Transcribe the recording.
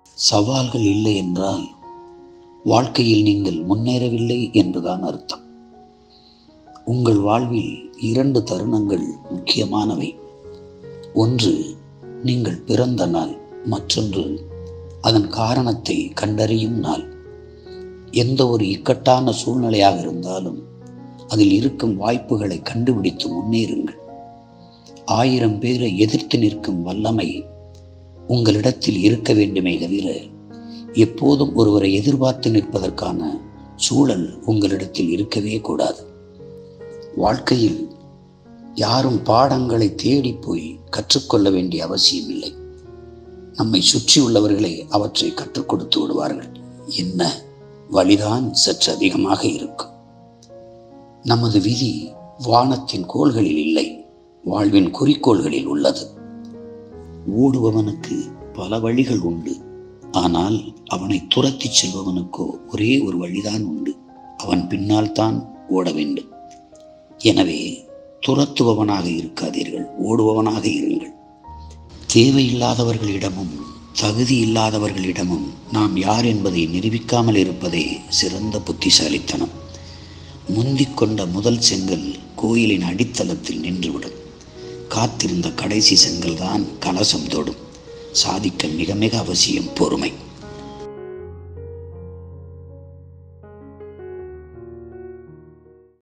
சவால்கள் இல்லை என்றால் வாழ்க்கையில் நீங்கள் முன்னேறவில்லை என்றுதான் அர்த்தம் உங்கள் வாழ்வில் இரண்டு தருணங்கள் முக்கியமானவை ஒன்று நீங்கள் பிறந்த நாள் மற்றொன்று அதன் காரணத்தை கண்டறியும் நாள் எந்த ஒரு இக்கட்டான சூழ்நிலையாக இருந்தாலும் அதில் இருக்கும் வாய்ப்புகளை கண்டுபிடித்து முன்னேறுங்கள் ஆயிரம் பேரை எதிர்த்து நிற்கும் வல்லமை உங்களிடத்தில் இருக்க வேண்டுமே தவிர எப்போதும் ஒருவரை எதிர்பார்த்து நிற்பதற்கான சூழல் உங்களிடத்தில் இருக்கவே கூடாது வாழ்க்கையில் யாரும் பாடங்களை தேடி போய் கற்றுக்கொள்ள வேண்டிய அவசியமில்லை நம்மை சுற்றியுள்ளவர்களே அவற்றை கற்றுக் கொடுத்து விடுவார்கள் என்ன வழிதான் சற்று அதிகமாக இருக்கும் நமது விதி வானத்தின் கோள்களில் இல்லை வாழ்வின் குறிக்கோள்களில் உள்ளது ஓடுபவனுக்கு பல வழிகள் உண்டு ஆனால் அவனை துரத்திச் செல்பவனுக்கோ ஒரே ஒரு வழிதான் உண்டு அவன் பின்னால் தான் ஓட வேண்டும் எனவே துரத்துபவனாக இருக்காதீர்கள் ஓடுபவனாக இருங்கள் தேவையில்லாதவர்களிடமும் தகுதி இல்லாதவர்களிடமும் நாம் யார் என்பதை நிரூபிக்காமல் இருப்பதே சிறந்த புத்திசாலித்தனம் முந்திக் கொண்ட முதல் செங்கல் கோயிலின் அடித்தளத்தில் நின்றுவிடும் காத்திருந்த கடைசி செங்கல் தான் கலசம் தொடும் சாதிக்க மிக மிக அவசியம் பொறுமை